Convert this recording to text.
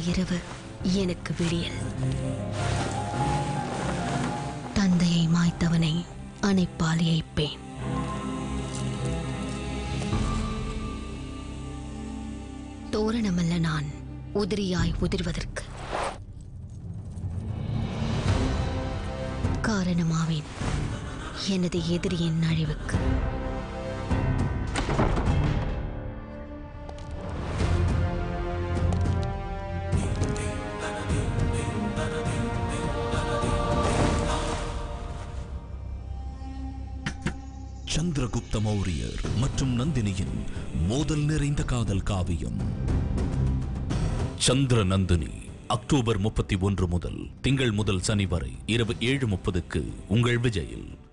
இரவு எனக்கு விடியல் தந்தையை மாய்த்தவனை அணைப்பால் ஏய்ப்பேன் தோரணமல்ல நான் உதிரியாய் உதிர்வதற்கு காரணமாவேன் எனது எதிரியின் அழிவுக்கு சந்திரகுப்த மௌரியர் மற்றும் நந்தினியின் மோதல் நிறைந்த காதல் காவியம் சந்திர நந்தினி அக்டோபர் முப்பத்தி ஒன்று முதல் திங்கள் முதல் சனி வரை இரவு ஏழு முப்பதுக்கு உங்கள் விஜயில்